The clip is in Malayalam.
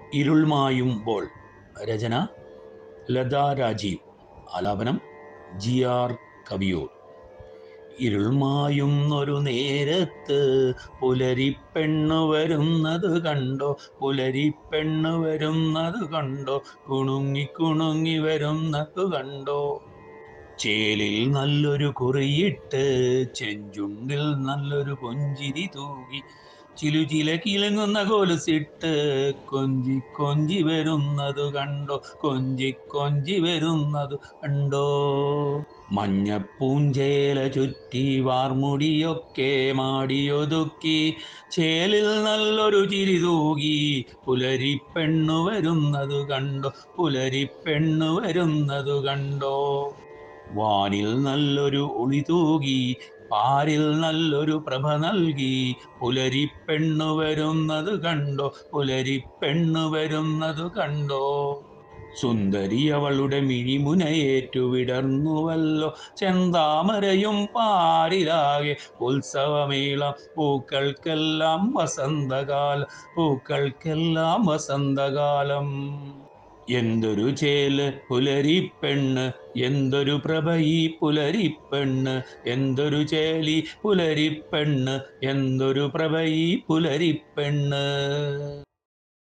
ഇരുൾമായുമ്പോൾ രചന ലതാ രാജീവ് ആലാപനം ജി ആർ കവിയൂർ ഇരുൾമായുന്നൊരു നേരത്ത് പുലരിപ്പെണ്ണു വരുന്നത് കണ്ടോ പുലരിപ്പെണ്ണു വരുന്നത് കണ്ടോ കുണുങ്ങി കുണുങ്ങി വരുന്നത് കണ്ടോ ചേലിൽ നല്ലൊരു കുറിയിട്ട് ചെഞ്ചുണ്ടിൽ നല്ലൊരു പുഞ്ചിരി തൂകി ചിലു ചില കിളങ്ങുന്ന കൊലുസിട്ട് കൊഞ്ചി കൊഞ്ചി വരുന്നത് കണ്ടോ കൊഞ്ചി കൊഞ്ചി വരുന്നത് കണ്ടോ മഞ്ഞപ്പൂഞ്ചേല ചുറ്റി വാർമുടിയൊക്കെ മാടിയൊതുക്കി ചേലിൽ നല്ലൊരു ചിരി തൂകി പുലരിപ്പെണ്ണു വരുന്നത് കണ്ടോ പുലരിപ്പെണ്ണു വരുന്നത് കണ്ടോ വാനിൽ നല്ലൊരു ഒളി തൂകി പാരിൽ നല്ലൊരു പ്രഭ നൽകി പുലരിപ്പെണ്ണു വരുന്നത് കണ്ടോ പുലരിപ്പെണ്ണു വരുന്നത് കണ്ടോ സുന്ദരി അവളുടെ മിഴിമുനയേറ്റു വിടർന്നുവല്ലോ ചെന്താമരയും പാരിലാകെ ഉത്സവമേളം പൂക്കൾക്കെല്ലാം വസന്തകാലം പൂക്കൾക്കെല്ലാം വസന്തകാലം എന്തൊരു ചേല് പുലരിപ്പെണ്ണ് എന്തൊരു പ്രഭ ഈ പുലരിപ്പെണ്ണ് എന്തൊരു ചേലി പുലരിപ്പെണ്ണ് എന്തൊരു പ്രഭ ഈ പുലരിപ്പെണ്ണ്